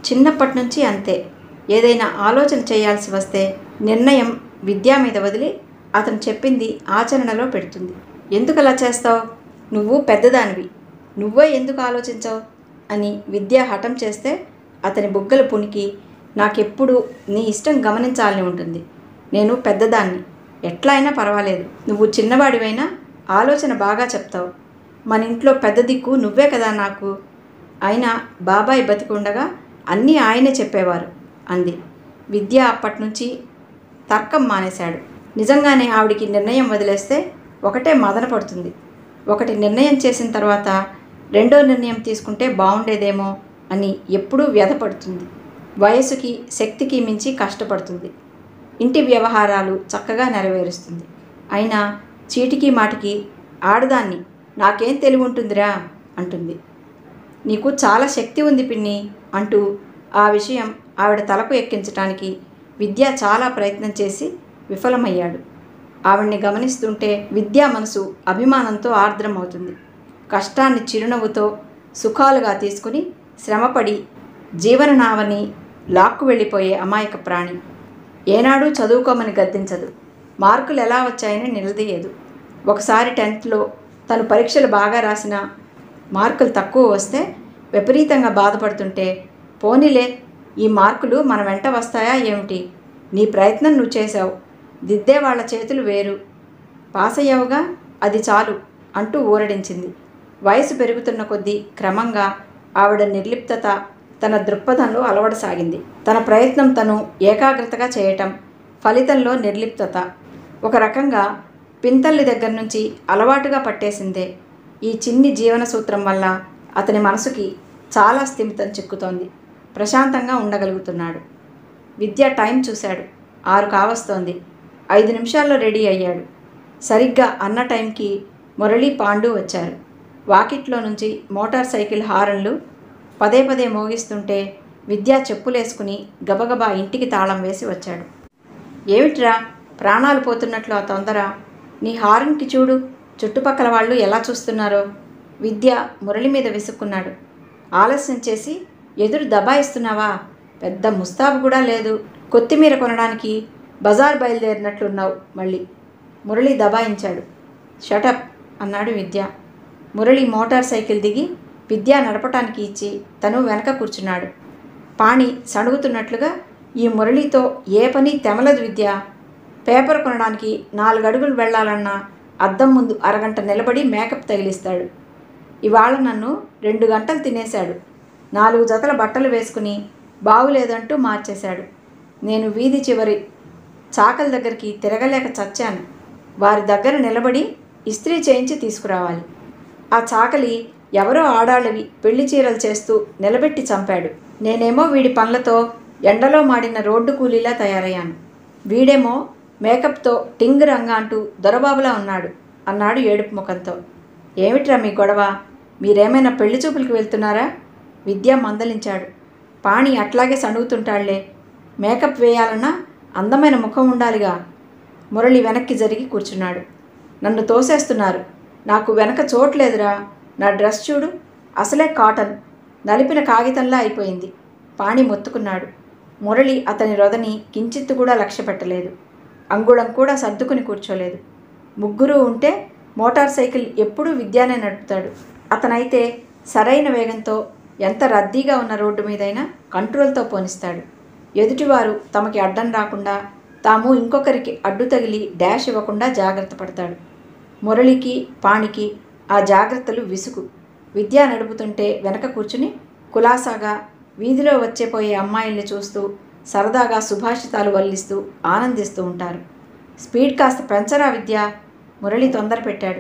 చిన్నప్పటి నుంచి అంతే ఏదైనా ఆలోచన చేయాల్సి వస్తే నిర్ణయం విద్య మీద వదిలి అతను చెప్పింది ఆచరణలో పెడుతుంది ఎందుకు అలా చేస్తావు నువ్వు పెద్దదానివి నువ్వే ఎందుకు ఆలోచించావు అని విద్య హఠం చేస్తే అతని బుగ్గల పునికి నాకెప్పుడు నీ ఇష్టం గమనించాలని ఉంటుంది నేను పెద్దదాన్ని ఎట్లా అయినా పర్వాలేదు నువ్వు చిన్నవాడివైనా ఆలోచన బాగా చెప్తావు మన ఇంట్లో పెద్ద దిక్కు నువ్వే కదా నాకు అయినా బాబాయ్ బతికుండగా అన్నీ ఆయనే చెప్పేవారు అంది విద్య అప్పటి నుంచి తర్కం మానేశాడు నిజంగానే ఆవిడికి నిర్ణయం వదిలేస్తే ఒకటే మదన పడుతుంది ఒకటి నిర్ణయం చేసిన తర్వాత రెండో నిర్ణయం తీసుకుంటే బాగుండేదేమో అని ఎప్పుడూ వ్యధపడుతుంది వయసుకి శక్తికి మించి కష్టపడుతుంది ఇంటి వ్యవహారాలు చక్కగా నెరవేరుస్తుంది అయినా చీటికి మాటికి ఆడదాన్ని నాకేం తెలివి ఉంటుందిరా అంటుంది నీకు చాలా శక్తి ఉంది పిన్ని అంటూ ఆ విషయం ఆవిడ తలకు ఎక్కించటానికి విద్య చాలా ప్రయత్నం చేసి విఫలమయ్యాడు ఆవిడ్ని గమనిస్తుంటే విద్యా మనసు అభిమానంతో ఆర్ద్రమవుతుంది కష్టాన్ని చిరునవ్వుతో సుఖాలుగా తీసుకుని శ్రమపడి జీవననావని లాక్కు వెళ్ళిపోయే అమాయక ప్రాణి ఏనాడు చదువుకోమని గద్దించదు మార్కులు ఎలా వచ్చాయని నిలదీయదు ఒకసారి టెన్త్లో తను పరీక్షలు బాగా రాసిన మార్కులు తక్కువ వస్తే విపరీతంగా బాధపడుతుంటే పోనీలే ఈ మార్కులు మన వెంట వస్తాయా ఏమిటి నీ ప్రయత్నం నువ్వు చేశావు దిద్దే వాళ్ళ చేతులు వేరు పాస్ అయ్యావుగా అది చాలు అంటూ ఊరడించింది వయసు పెరుగుతున్న కొద్దీ క్రమంగా ఆవిడ నిర్లిప్తత తన దృక్పథంలో అలవడసాగింది తన ప్రయత్నం తను ఏకాగ్రతగా చేయటం ఫలితంలో నిర్లిప్తత ఒక రకంగా పింతల్లి దగ్గర నుంచి అలవాటుగా పట్టేసిందే ఈ చిన్ని జీవన సూత్రం వల్ల అతని మనసుకి చాలా స్థిమితం చిక్కుతోంది ప్రశాంతంగా ఉండగలుగుతున్నాడు విద్య టైం చూశాడు ఆరు కావస్తోంది ఐదు నిమిషాల్లో రెడీ అయ్యాడు సరిగ్గా అన్న టైంకి మురళీ పాండు వచ్చారు వాకిట్లో నుంచి మోటార్ సైకిల్ హారన్లు పదే పదే మోగిస్తుంటే విద్య చెప్పులేసుకుని గబగబా ఇంటికి తాళం వేసి వచ్చాడు ఏమిట్రా ప్రాణాలు పోతున్నట్లు ఆ తొందర నీ హారన్కి చూడు చుట్టుపక్కల వాళ్ళు ఎలా చూస్తున్నారో విద్య మురళి మీద విసుక్కున్నాడు ఆలస్యం చేసి ఎదురు దబాయిస్తున్నావా పెద్ద ముస్తాబు కూడా లేదు కొత్తిమీర కొనడానికి బజార్ బయలుదేరినట్లున్నావు మళ్ళీ మురళి దబాయించాడు షటప్ అన్నాడు విద్య మురళి మోటార్ సైకిల్ దిగి విద్య నడపటానికి ఇచ్చి తను వెనక కూర్చున్నాడు పాణి సణుగుతున్నట్లుగా ఈ మురళితో ఏ పని తెమలదు విద్య పేపర్ కొనడానికి నాలుగు అడుగులు వెళ్ళాలన్నా అద్దం ముందు అరగంట నిలబడి మేకప్ తగిలిస్తాడు ఇవాళ నన్ను రెండు గంటలు తినేశాడు నాలుగు జతల బట్టలు వేసుకుని బాగులేదంటూ మార్చేశాడు నేను వీధి చివరి చాకల దగ్గరికి తిరగలేక చచ్చాను వారి దగ్గర నిలబడి ఇస్త్రీ చేయించి తీసుకురావాలి ఆ చాకలి ఎవరో ఆడాళ్ళవి పెళ్లి చీరలు చేస్తూ నిలబెట్టి చంపాడు నేనేమో వీడి పనులతో ఎండలో మాడిన రోడ్డు కూలీలా తయారయ్యాను వీడేమో మేకప్తో టింగ్ రంగా అంటూ దొరబాబులా ఉన్నాడు అన్నాడు ఏడుపు ముఖంతో ఏమిట్రా మీ గొడవ మీరేమైనా పెళ్లి చూపులకు వెళ్తున్నారా విద్య మందలించాడు పాణి అట్లాగే సణుగుతుంటాళ్లే మేకప్ వేయాలన్నా అందమైన ముఖం ఉండాలిగా మురళి వెనక్కి జరిగి కూర్చున్నాడు నన్ను తోసేస్తున్నారు నాకు వెనక చోట్లేదురా నా డ్రెస్ చూడు అసలే కాటన్ నలిపిన కాగితంలా అయిపోయింది పాణి మొత్తుకున్నాడు మురళి అతని రొదని కించిత్తు కూడా లక్ష్య పెట్టలేదు అంగుళం కూడా సర్దుకుని కూర్చోలేదు ముగ్గురు ఉంటే మోటార్ సైకిల్ ఎప్పుడూ విద్యానే నడుపుతాడు అతనైతే సరైన వేగంతో ఎంత రద్దీగా ఉన్న రోడ్డు మీదైనా కంట్రోల్తో పోనిస్తాడు ఎదుటివారు తమకి అడ్డం రాకుండా తాము ఇంకొకరికి అడ్డు తగిలి డాష్ ఇవ్వకుండా జాగ్రత్త పడతాడు మురళికి పాణికి ఆ జాగ్రత్తలు విసుగు విద్య నడుపుతుంటే వెనక కూర్చుని కులాసాగా వీధిలో వచ్చే పోయే అమ్మాయిల్ని చూస్తూ సరదాగా సుభాషితాలు వల్లిస్తూ ఆనందిస్తూ ఉంటారు స్పీడ్ కాస్త పెంచరా విద్య మురళి తొందర పెట్టాడు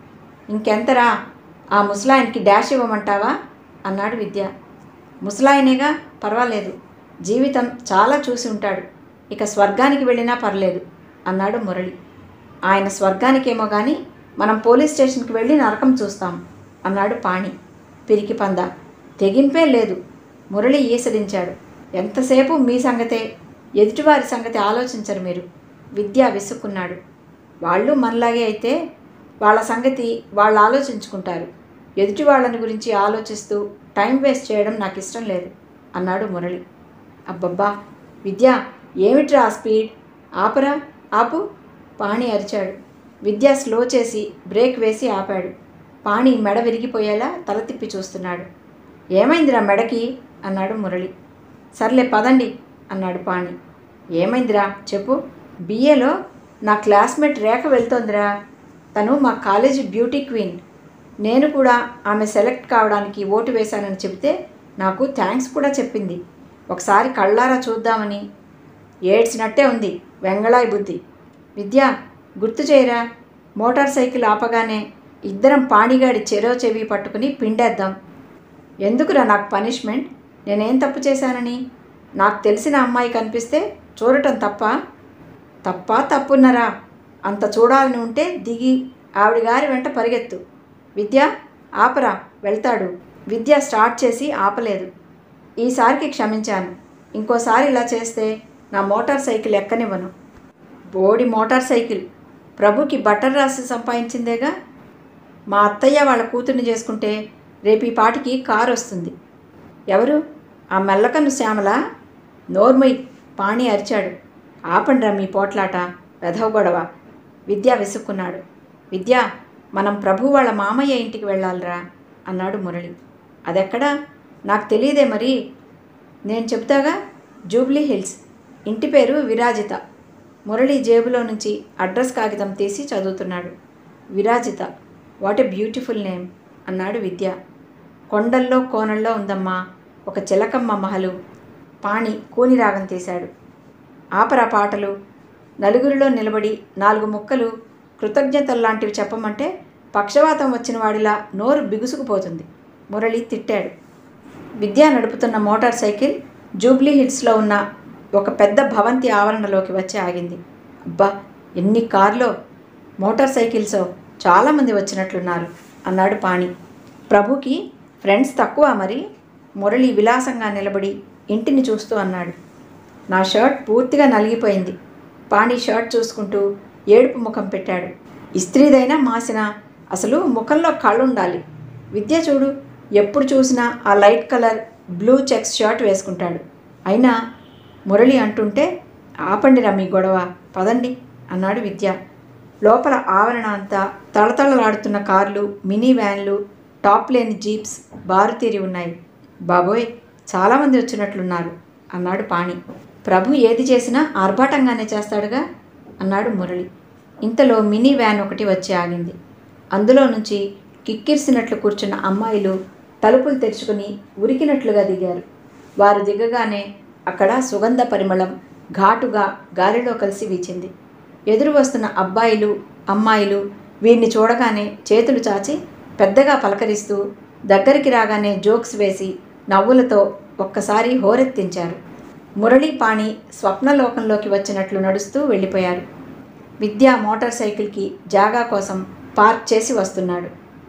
ఇంకెంతరా ఆ ముసలాయనకి డాష్ ఇవ్వమంటావా అన్నాడు విద్య ముసలాయనేగా పర్వాలేదు జీవితం చాలా చూసి ఉంటాడు ఇక స్వర్గానికి వెళ్ళినా పర్లేదు అన్నాడు మురళి ఆయన స్వర్గానికేమో కానీ మనం పోలీస్ స్టేషన్కి వెళ్ళి నరకం చూస్తాం అన్నాడు పాణి పిరికి పంద తెగింపే లేదు మురళి ఈసడించాడు ఎంతసేపు మీ సంగతే ఎదుటివారి సంగతి ఆలోచించరు మీరు విద్య విసుక్కున్నాడు వాళ్ళు మనలాగే అయితే వాళ్ళ సంగతి వాళ్ళు ఆలోచించుకుంటారు ఎదుటి వాళ్ళని గురించి ఆలోచిస్తూ టైం వేస్ట్ చేయడం నాకు ఇష్టం లేదు అన్నాడు మురళి అబ్బబ్బా విద్య ఏమిట్రా ఆ స్పీడ్ ఆపరా ఆపు పాణి అరిచాడు విద్య స్లో చేసి బ్రేక్ వేసి ఆపాడు పాణి మెడ విరిగిపోయేలా తల తిప్పి చూస్తున్నాడు ఏమైందిరా మెడకి అన్నాడు మురళి సర్లే పదండి అన్నాడు పాణి ఏమైందిరా చెప్పు బిఏలో నా క్లాస్మేట్ రేఖ వెళ్తోందిరా తను మా కాలేజీ బ్యూటీ క్వీన్ నేను కూడా ఆమె సెలెక్ట్ కావడానికి ఓటు వేశానని చెబితే నాకు థ్యాంక్స్ కూడా చెప్పింది ఒకసారి కళ్ళారా చూద్దామని ఏడ్చినట్టే ఉంది వెంగళాయి బుద్ధి విద్య గుర్తు చేయరా మోటార్ సైకిల్ ఆపగానే ఇద్దరం పాణిగాడి చెరో చెవి పట్టుకుని పిండేద్దాం ఎందుకురా నాకు పనిష్మెంట్ నేనేం తప్పు చేశానని నాకు తెలిసిన అమ్మాయి కనిపిస్తే చూడటం తప్ప తప్ప తప్పున్నరా అంత చూడాలని ఉంటే దిగి ఆవిడ గారి వెంట పరిగెత్తు విద్య ఆపరా వెళ్తాడు విద్య స్టార్ట్ చేసి ఆపలేదు ఈసారికి క్షమించాను ఇంకోసారి ఇలా చేస్తే నా మోటార్ సైకిల్ ఎక్కనివ్వను బోడి మోటార్ సైకిల్ ప్రభుకి బట్టర్ రాసి సంపాదించిందేగా మా అత్తయ్య వాళ్ళ కూతుర్ని చేసుకుంటే రేపు ఈ పాటికి కారు వస్తుంది ఎవరు ఆ మెల్లకన్ను శ్యామల నోర్మయ్ పాణి అరిచాడు ఆపండ్రా మీ పోట్లాట వెధవ గొడవ విద్య విసుక్కున్నాడు విద్య మనం ప్రభు వాళ్ళ మామయ్య ఇంటికి వెళ్ళాలిరా అన్నాడు మురళి అదెక్కడా నాకు తెలియదే మరి నేను చెప్తాగా జూబ్లీ హిల్స్ ఇంటి పేరు విరాజిత మురళి జేబులో నుంచి అడ్రస్ కాగితం తీసి చదువుతున్నాడు Virajita what a beautiful name అన్నాడు విద్య కొండల్లో కోనల్లో ఉందమ్మా ఒక చిలకమ్మ మహలు పాణి కూని రాగం తీశాడు ఆపరా పాటలు నలుగురిలో నిలబడి నాలుగు ముక్కలు కృతజ్ఞతల్లాంటివి చెప్పమంటే పక్షవాతం వచ్చిన వాడిలా నోరు బిగుసుకుపోతుంది మురళి తిట్టాడు విద్య నడుపుతున్న మోటార్ సైకిల్ జూబ్లీ హిల్స్లో ఉన్న ఒక పెద్ద భవంతి ఆవరణలోకి వచ్చి ఆగింది అబ్బా ఎన్ని కార్లో మోటార్ సైకిల్సో చాలామంది వచ్చినట్లున్నారు అన్నాడు పాణి ప్రభుకి ఫ్రెండ్స్ తక్కువ మరి మురళి విలాసంగా నిలబడి ఇంటిని చూస్తూ అన్నాడు నా షర్ట్ పూర్తిగా నలిగిపోయింది పాణి షర్ట్ చూసుకుంటూ ఏడుపు ముఖం పెట్టాడు ఇస్త్రీదైనా మాసిన అసలు ముఖంలో కళ్ళు ఉండాలి విద్య చూడు ఎప్పుడు చూసినా ఆ light colour blue checks shirt వేసుకుంటాడు అయినా మురళి అంటుంటే ఆపండిరా మీ గొడవ పదండి అన్నాడు విద్య లోపల ఆవరణ అంతా తళతళలాడుతున్న కార్లు మినీ వ్యాన్లు టాప్ లేని జీప్స్ బారుతీరి ఉన్నాయి బాబోయ్ చాలామంది వచ్చినట్లున్నారు అన్నాడు పాణి ప్రభు ఏది చేసినా ఆర్భాటంగానే చేస్తాడుగా అన్నాడు మురళి ఇంతలో మినీ వ్యాన్ ఒకటి వచ్చి ఆగింది అందులో నుంచి కిక్కిరిసినట్లు కూర్చున్న అమ్మాయిలు తలుపులు తెరుచుకుని ఉరికినట్లుగా దిగారు వారు దిగగానే అక్కడ సుగంధ పరిమళం ఘాటుగా గాలిలో కలిసి వీచింది ఎదురు వస్తున్న అబ్బాయిలు అమ్మాయిలు వీరిని చూడగానే చేతులు చాచి పెద్దగా పలకరిస్తూ దగ్గరికి రాగానే జోక్స్ వేసి నవ్వులతో ఒక్కసారి హోరెత్తించారు మురళీ పాణి స్వప్నలోకంలోకి వచ్చినట్లు నడుస్తూ వెళ్ళిపోయారు విద్య మోటార్ సైకిల్కి జాగా కోసం పార్క్ చేసి వస్తున్నాడు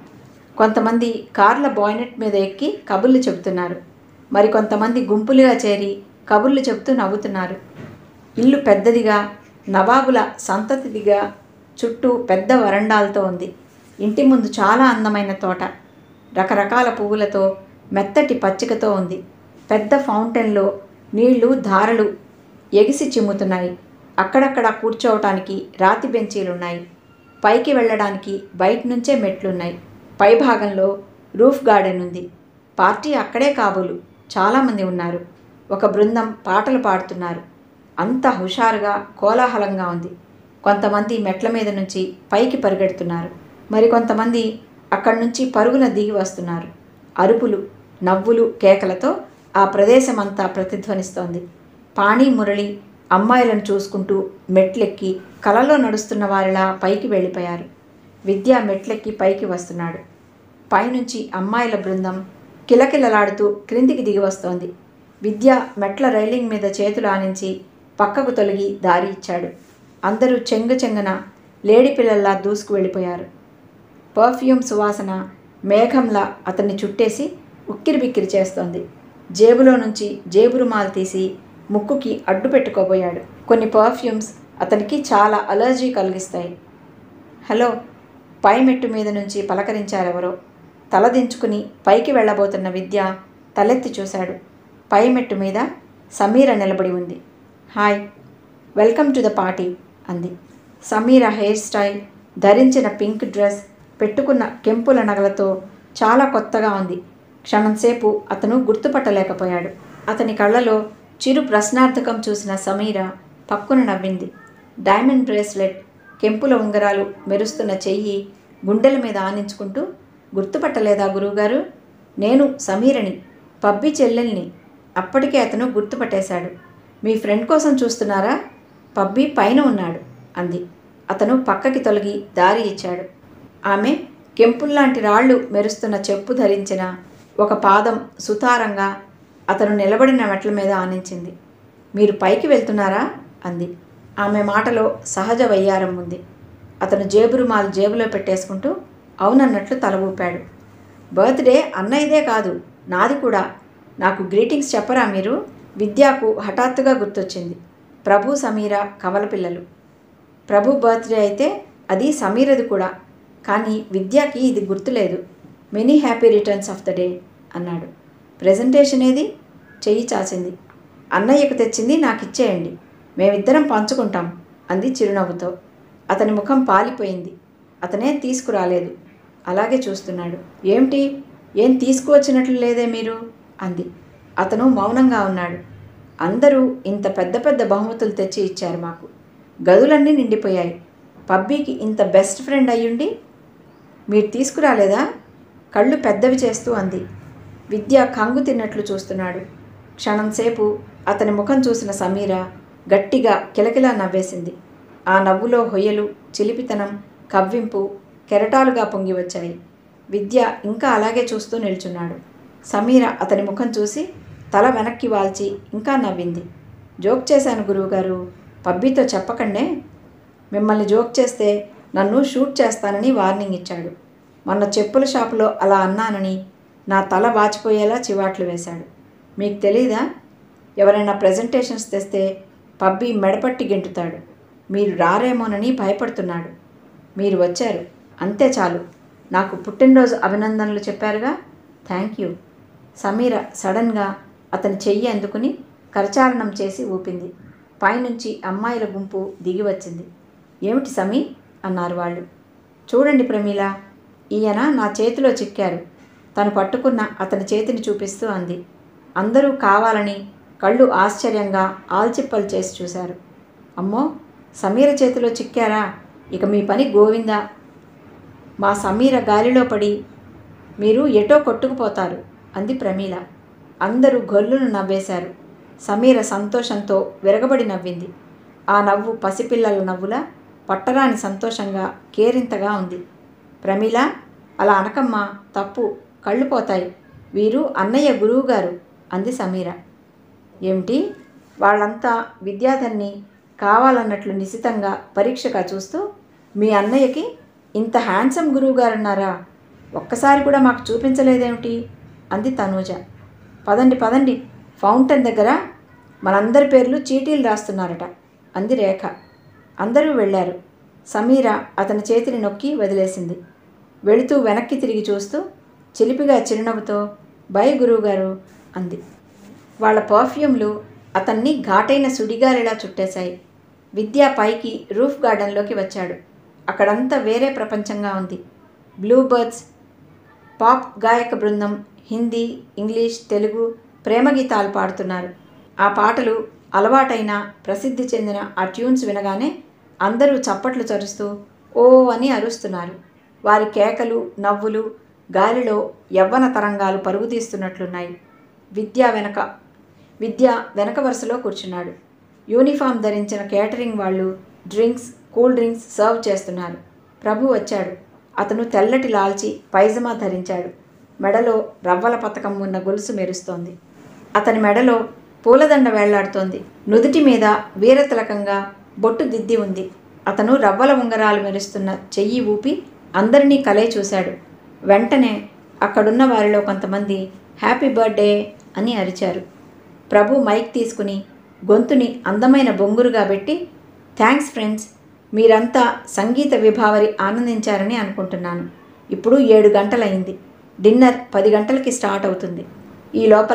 కొంతమంది కార్ల బాయ్నెట్ మీద ఎక్కి కబుర్లు చెబుతున్నారు మరికొంతమంది గుంపులుగా చేరి కబుర్లు చెబుతూ నవ్వుతున్నారు ఇల్లు పెద్దదిగా నవాబుల సంతతిదిగా చుట్టూ పెద్ద వరండాలతో ఉంది ఇంటి ముందు చాలా అందమైన తోట రకరకాల పువ్వులతో మెత్తటి పచ్చికతో ఉంది పెద్ద ఫౌంటైన్లో నీళ్లు ధారలు ఎగిసి చిమ్ముతున్నాయి అక్కడక్కడ కూర్చోవటానికి రాతి బెంచీలున్నాయి పైకి వెళ్ళడానికి బయట నుంచే మెట్లున్నాయి పై భాగంలో రూఫ్ గార్డెన్ ఉంది పార్టీ అక్కడే కాబోలు చాలామంది ఉన్నారు ఒక బృందం పాటలు పాడుతున్నారు అంత హుషారుగా కోలాహలంగా ఉంది కొంతమంది మెట్ల మీద నుంచి పైకి పరిగెడుతున్నారు మరికొంతమంది అక్కడి నుంచి పరుగున దిగి వస్తున్నారు అరుపులు నవ్వులు కేకలతో ఆ ప్రదేశం అంతా ప్రతిధ్వనిస్తోంది పాణి మురళి అమ్మాయిలను చూసుకుంటూ మెట్లెక్కి కలలో నడుస్తున్న వారిలా పైకి వెళ్ళిపోయారు విద్య మెట్లెక్కి పైకి వస్తున్నాడు పైనుంచి అమ్మాయిల బృందం కిలకిలలాడుతూ క్రిందికి దిగి వస్తోంది విద్య మెట్ల రైలింగ్ మీద చేతులు ఆనించి పక్కకు తొలగి దారి ఇచ్చాడు అందరూ చెంగు చెంగున లేడి పిల్లల్లా దూసుకు వెళ్ళిపోయారు పర్ఫ్యూమ్ సువాసన మేఘంలా అతన్ని చుట్టేసి ఉక్కిరి బిక్కిరి చేస్తోంది జేబులో నుంచి జేబు రుమాలు తీసి ముక్కుకి అడ్డు పెట్టుకోబోయాడు కొన్ని పర్ఫ్యూమ్స్ అతనికి చాలా అలర్జీ కలిగిస్తాయి హలో పై మెట్టు మీద నుంచి పలకరించారెవరో తల దించుకుని పైకి వెళ్ళబోతున్న విద్య తలెత్తి చూశాడు పై మెట్టు మీద సమీర నిలబడి ఉంది hi welcome to the party అంది సమీర హెయిర్ స్టైల్ ధరించిన పింక్ డ్రెస్ పెట్టుకున్న కెంపుల నగలతో చాలా కొత్తగా ఉంది క్షణంసేపు అతను గుర్తుపట్టలేకపోయాడు అతని కళ్ళలో చిరు ప్రశ్నార్థకం చూసిన సమీర పక్కున నవ్వింది డైమండ్ బ్రేస్లెట్ కెంపుల ఉంగరాలు మెరుస్తున్న చెయ్యి గుండెల మీద ఆనించుకుంటూ గుర్తుపట్టలేదా గురువుగారు నేను సమీరని పబ్బి చెల్లెల్ని అప్పటికే అతను గుర్తుపట్టేశాడు మీ ఫ్రెండ్ కోసం చూస్తున్నారా పబ్బి పైన ఉన్నాడు అంది అతను పక్కకి తొలగి దారి ఇచ్చాడు ఆమె కెంపుల్లాంటి రాళ్ళు మెరుస్తున్న చెప్పు ధరించిన ఒక పాదం సుతారంగా అతను నిలబడిన మెట్ల మీద ఆనించింది మీరు పైకి వెళ్తున్నారా అంది ఆమె మాటలో సహజ వయ్యారం ఉంది అతను జేబు రుమాలు జేబులో పెట్టేసుకుంటూ అవునన్నట్లు తల ఊపాడు బర్త్డే అన్నయ్యదే కాదు నాది కూడా నాకు గ్రీటింగ్స్ చెప్పరా మీరు విద్యాకు హఠాత్తుగా గుర్తొచ్చింది ప్రభు సమీర కవల పిల్లలు ప్రభు బర్త్డే అయితే అది సమీరది కూడా కానీ విద్యాకి ఇది గుర్తులేదు many happy returns of the day అన్నాడు ప్రజెంటేషన్ ఏది చెయ్యి చాచింది అన్నయ్యకు తెచ్చింది నాకు ఇచ్చేయండి మేమిద్దరం పంచుకుంటాం అంది చిరునవ్వుతో అతని ముఖం పాలిపోయింది అతనే తీసుకురాలేదు అలాగే చూస్తున్నాడు ఏమిటి ఏం తీసుకువచ్చినట్లు లేదే మీరు అంది అతను మౌనంగా ఉన్నాడు అందరూ ఇంత పెద్ద పెద్ద బహుమతులు తెచ్చి ఇచ్చారు మాకు గదులన్నీ నిండిపోయాయి పబ్బీకి ఇంత బెస్ట్ ఫ్రెండ్ అయ్యుండి మీరు తీసుకురాలేదా కళ్ళు పెద్దవి చేస్తూ అంది విద్య కంగు తిన్నట్లు చూస్తున్నాడు క్షణంసేపు అతని ముఖం చూసిన సమీర గట్టిగా కిలకిలా నవ్వేసింది ఆ నవ్వులో హొయ్యలు చిలిపితనం కవ్వింపు కెరటాలుగా పొంగి వచ్చాయి విద్య ఇంకా అలాగే చూస్తూ నిల్చున్నాడు సమీర అతని ముఖం చూసి తల వెనక్కి వాల్చి ఇంకా నవ్వింది జోక్ చేశాను గురువుగారు పబ్బీతో చెప్పకండే మిమ్మల్ని జోక్ చేస్తే నన్ను షూట్ చేస్తానని వార్నింగ్ ఇచ్చాడు మొన్న చెప్పుల షాపులో అలా అన్నానని నా తల వాచిపోయేలా చివాట్లు వేశాడు మీకు తెలీదా ఎవరైనా ప్రజెంటేషన్స్ తెస్తే పబ్బి మెడపట్టి గెంటుతాడు మీరు రారేమోనని భయపడుతున్నాడు మీరు వచ్చారు అంతే చాలు నాకు పుట్టినరోజు అభినందనలు చెప్పారుగా థ్యాంక్ యూ సమీర సడన్గా అతని చెయ్యి అందుకుని కరచాలనం చేసి ఊపింది పైనుంచి అమ్మాయిల గుంపు దిగి వచ్చింది ఏమిటి సమీ అన్నారు వాళ్ళు చూడండి ప్రమీల ఈయన నా చేతిలో చిక్కారు తను పట్టుకున్న అతని చేతిని చూపిస్తూ అంది అందరూ కావాలని కళ్ళు ఆశ్చర్యంగా ఆల్చిప్పలు చేసి చూశారు అమ్మో సమీర చేతిలో చిక్కారా ఇక మీ పని గోవిందా మా సమీర గాలిలో పడి మీరు ఎటో కొట్టుకుపోతారు అంది ప్రమీల అందరూ గొల్లును నవ్వేశారు సమీర సంతోషంతో విరగబడి నవ్వింది ఆ నవ్వు పసిపిల్లల నవ్వుల పట్టరాని సంతోషంగా కేరింతగా ఉంది ప్రమీల అలా అనకమ్మా తప్పు కళ్ళు పోతాయి వీరు అన్నయ్య గురువుగారు అంది సమీర ఏమిటి వాళ్ళంతా విద్యాధర్ని కావాలన్నట్లు నిశితంగా పరీక్షగా చూస్తూ మీ అన్నయ్యకి ఇంత హ్యాండ్సమ్ గురువు గారున్నారా ఒక్కసారి కూడా మాకు చూపించలేదేమిటి అంది తనూజ పదండి పదండి ఫౌంటైన్ దగ్గర మనందరి పేర్లు చీటీలు రాస్తున్నారట అంది రేఖ అందరూ వెళ్ళారు సమీర అతని చేతిని నొక్కి వదిలేసింది వెళుతూ వెనక్కి తిరిగి చూస్తూ చిలిపిగా చిరునవ్వుతో బై గురువుగారు అంది వాళ్ళ పర్ఫ్యూమ్లు అతన్ని ఘాటైన సుడిగాలిలా చుట్టేశాయి విద్యా పైకి రూఫ్ గార్డెన్లోకి వచ్చాడు అక్కడంతా వేరే ప్రపంచంగా ఉంది బ్లూ బర్డ్స్ పాప్ గాయక బృందం హిందీ ఇంగ్లీష్ తెలుగు ప్రేమ గీతాలు పాడుతున్నారు ఆ పాటలు అలవాటైన ప్రసిద్ధి చెందిన ఆ ట్యూన్స్ వినగానే అందరూ చప్పట్లు చరుస్తూ ఓ అని అరుస్తున్నారు వారి కేకలు నవ్వులు గాలిలో యవ్వన తరంగాలు పరుగు తీస్తున్నట్లున్నాయి విద్య వెనక విద్య వెనక వరుసలో కూర్చున్నాడు యూనిఫామ్ ధరించిన కేటరింగ్ వాళ్ళు డ్రింక్స్ కూల్ డ్రింక్స్ సర్వ్ చేస్తున్నారు ప్రభు వచ్చాడు అతను తెల్లటి లాల్చి పైజమా ధరించాడు మెడలో రవ్వల పతకం ఉన్న గొలుసు మెరుస్తోంది అతని మెడలో పూలదండ వేళ్లాడుతోంది నుదుటి మీద వీరతిలకంగా బొట్టు దిద్ది ఉంది అతను రవ్వల ఉంగరాలు మెరుస్తున్న చెయ్యి ఊపి అందరినీ కలే చూశాడు వెంటనే అక్కడున్న వారిలో కొంతమంది హ్యాపీ బర్త్డే అని అరిచారు ప్రభు మైక్ తీసుకుని గొంతుని అందమైన బొంగురుగా పెట్టి థ్యాంక్స్ ఫ్రెండ్స్ మీరంతా సంగీత విభావరి ఆనందించారని అనుకుంటున్నాను ఇప్పుడు ఏడు గంటలైంది డిన్నర్ పది గంటలకి స్టార్ట్ అవుతుంది ఈ లోపల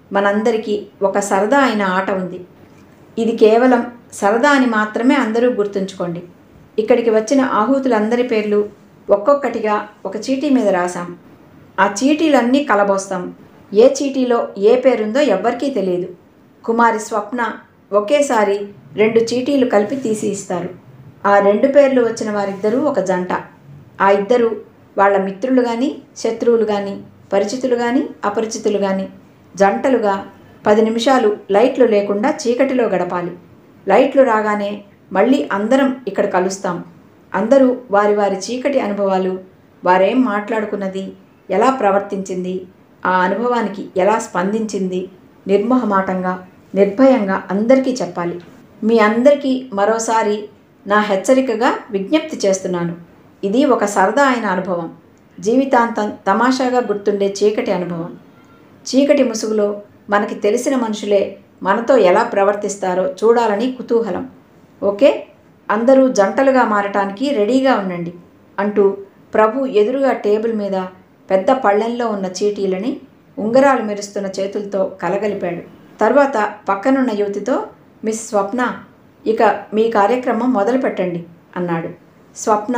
మనందరికీ ఒక సరదా అయిన ఆట ఉంది ఇది కేవలం సరదా అని మాత్రమే అందరూ గుర్తుంచుకోండి ఇక్కడికి వచ్చిన ఆహూతులందరి పేర్లు ఒక్కొక్కటిగా ఒక చీటీ మీద రాశాం ఆ చీటీలన్నీ కలబోస్తాం ఏ చీటీలో ఏ పేరుందో ఎవ్వరికీ తెలియదు కుమారి స్వప్న ఒకేసారి రెండు చీటీలు కలిపి తీసి ఇస్తారు ఆ రెండు పేర్లు వచ్చిన వారిద్దరూ ఒక జంట ఆ ఇద్దరు వాళ్ళ మిత్రులు కానీ శత్రువులు కానీ పరిచితులు కానీ అపరిచితులు కానీ జంటలుగా పది నిమిషాలు లైట్లు లేకుండా చీకటిలో గడపాలి లైట్లు రాగానే మళ్ళీ అందరం ఇక్కడ కలుస్తాం అందరూ వారి వారి చీకటి అనుభవాలు వారేం మాట్లాడుకున్నది ఎలా ప్రవర్తించింది ఆ అనుభవానికి ఎలా స్పందించింది నిర్మోహమాటంగా నిర్భయంగా అందరికీ చెప్పాలి మీ అందరికీ మరోసారి నా హెచ్చరికగా విజ్ఞప్తి చేస్తున్నాను ఇది ఒక సరదా అయిన అనుభవం జీవితాంతం తమాషాగా గుర్తుండే చీకటి అనుభవం చీకటి ముసుగులో మనకి తెలిసిన మనుషులే మనతో ఎలా ప్రవర్తిస్తారో చూడాలని కుతూహలం ఓకే అందరూ జంటలుగా మారటానికి రెడీగా ఉండండి అంటూ ప్రభు ఎదురుగా టేబుల్ మీద పెద్ద పళ్ళెంలో ఉన్న చీటీలని ఉంగరాలు మెరుస్తున్న చేతులతో కలగలిపాడు తర్వాత పక్కనున్న యువతితో మిస్ స్వప్న ఇక మీ కార్యక్రమం మొదలు పెట్టండి అన్నాడు స్వప్న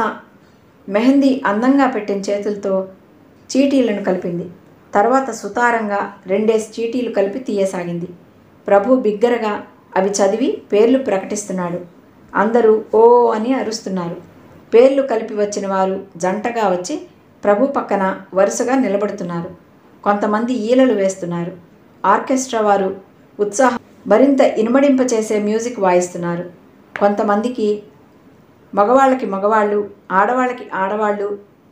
మెహందీ అందంగా పెట్టిన చేతులతో చీటీలను కలిపింది తర్వాత సుతారంగా రెండేసి చీటీలు కలిపి తీయసాగింది ప్రభు బిగ్గరగా అవి చదివి పేర్లు ప్రకటిస్తున్నాడు అందరూ ఓ అని అరుస్తున్నారు పేర్లు కలిపి వచ్చిన వారు జంటగా వచ్చి ప్రభు పక్కన వరుసగా నిలబడుతున్నారు కొంతమంది ఈలలు వేస్తున్నారు ఆర్కెస్ట్రా వారు ఉత్సాహం మరింత ఇనుమడింప చేసే మ్యూజిక్ వాయిస్తున్నారు కొంతమందికి మగవాళ్ళకి మగవాళ్ళు ఆడవాళ్ళకి ఆడవాళ్ళు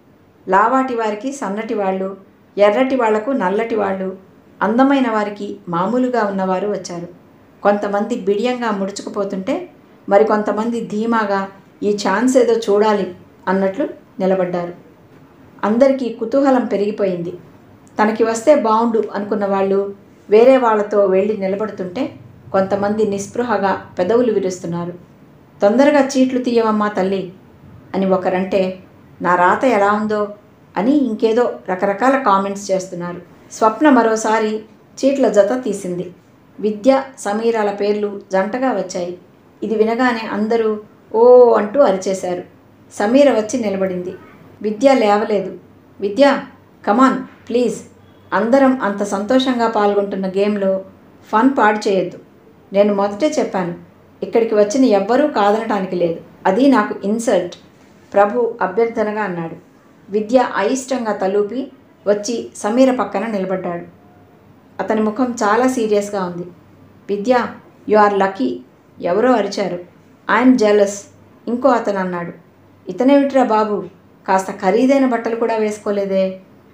లావాటి వారికి సన్నటి వాళ్ళు ఎర్రటి వాళ్లకు నల్లటి వాళ్ళు అందమైన వారికి మామూలుగా ఉన్నవారు వచ్చారు కొంతమంది బిడియంగా ముడుచుకుపోతుంటే మరికొంతమంది ధీమాగా ఈ ఛాన్స్ ఏదో చూడాలి అన్నట్లు నిలబడ్డారు అందరికీ కుతూహలం పెరిగిపోయింది తనకి వస్తే బాగుండు అనుకున్న వాళ్ళు వేరే వాళ్ళతో వెళ్ళి నిలబడుతుంటే కొంతమంది నిస్పృహగా పెదవులు విరుస్తున్నారు తొందరగా చీట్లు తీయవమ్మా తల్లి అని ఒకరంటే నా రాత ఎలా ఉందో అని ఇంకేదో రకరకాల కామెంట్స్ చేస్తున్నారు స్వప్న మరోసారి చీట్ల జత తీసింది విద్య సమీరాల పేర్లు జంటగా వచ్చాయి ఇది వినగానే అందరూ ఓ అంటూ అరిచేశారు సమీర వచ్చి నిలబడింది విద్య లేవలేదు విద్య కమాన్ ప్లీజ్ అందరం అంత సంతోషంగా పాల్గొంటున్న గేమ్లో ఫన్ పాడు చేయొద్దు నేను మొదటే చెప్పాను ఇక్కడికి వచ్చిన ఎవ్వరూ కాదనటానికి లేదు అది నాకు ఇన్సల్ట్ ప్రభు అభ్యర్థనగా అన్నాడు విద్య అయిష్టంగా తలూపి వచ్చి సమీర పక్కన నిలబడ్డాడు అతని ముఖం చాలా సీరియస్గా ఉంది విద్య యు ఆర్ లక్కీ ఎవరో అరిచారు ఐఎమ్ జెలస్ ఇంకో అతను అన్నాడు ఇతనేమిట్రా బాబు కాస్త ఖరీదైన బట్టలు కూడా వేసుకోలేదే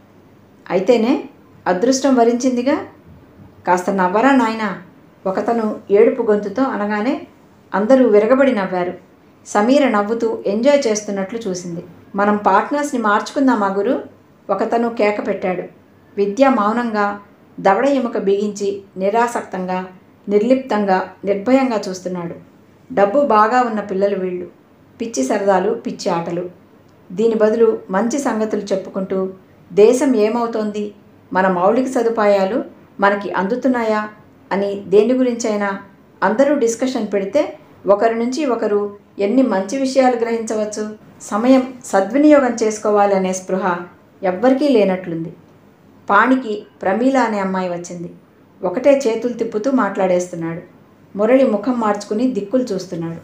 అయితేనే అదృష్టం వరించిందిగా కాస్త నవ్వరా నాయనా ఒకతను ఏడుపు గొంతుతో అనగానే అందరూ విరగబడి నవ్వారు సమీర నవ్వుతూ ఎంజాయ్ చేస్తున్నట్లు చూసింది మనం పార్ట్నర్స్ని మార్చుకుందామా గురు ఒకతను కేక పెట్టాడు విద్య మౌనంగా దవడ ఎముక బిగించి నిరాసక్తంగా నిర్లిప్తంగా నిర్భయంగా చూస్తున్నాడు డబ్బు బాగా ఉన్న పిల్లలు వీళ్ళు పిచ్చి సరదాలు పిచ్చి ఆటలు దీని బదులు మంచి సంగతులు చెప్పుకుంటూ దేశం ఏమవుతోంది మన మౌలిక సదుపాయాలు మనకి అందుతున్నాయా అని దేని గురించైనా అందరూ డిస్కషన్ పెడితే ఒకరి నుంచి ఒకరు ఎన్ని మంచి విషయాలు గ్రహించవచ్చు సమయం సద్వినియోగం చేసుకోవాలనే స్పృహ ఎవ్వరికీ లేనట్లుంది పాణికి ప్రమీల అనే అమ్మాయి వచ్చింది ఒకటే చేతులు తిప్పుతూ మాట్లాడేస్తున్నాడు మురళి ముఖం మార్చుకుని దిక్కులు చూస్తున్నాడు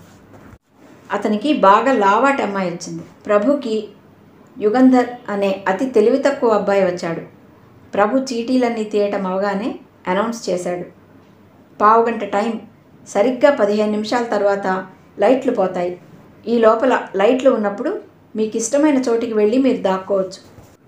అతనికి బాగా లావాటి అమ్మాయి వచ్చింది ప్రభుకి యుగంధర్ అనే అతి తెలివి తక్కువ అబ్బాయి వచ్చాడు ప్రభు చీటీలన్నీ తీయటం అవగానే అనౌన్స్ చేశాడు పావుగంట టైం సరిగ్గా పదిహేను నిమిషాల తర్వాత లైట్లు పోతాయి ఈ లోపల లైట్లు ఉన్నప్పుడు మీకు ఇష్టమైన చోటికి వెళ్ళి మీరు దాక్కోవచ్చు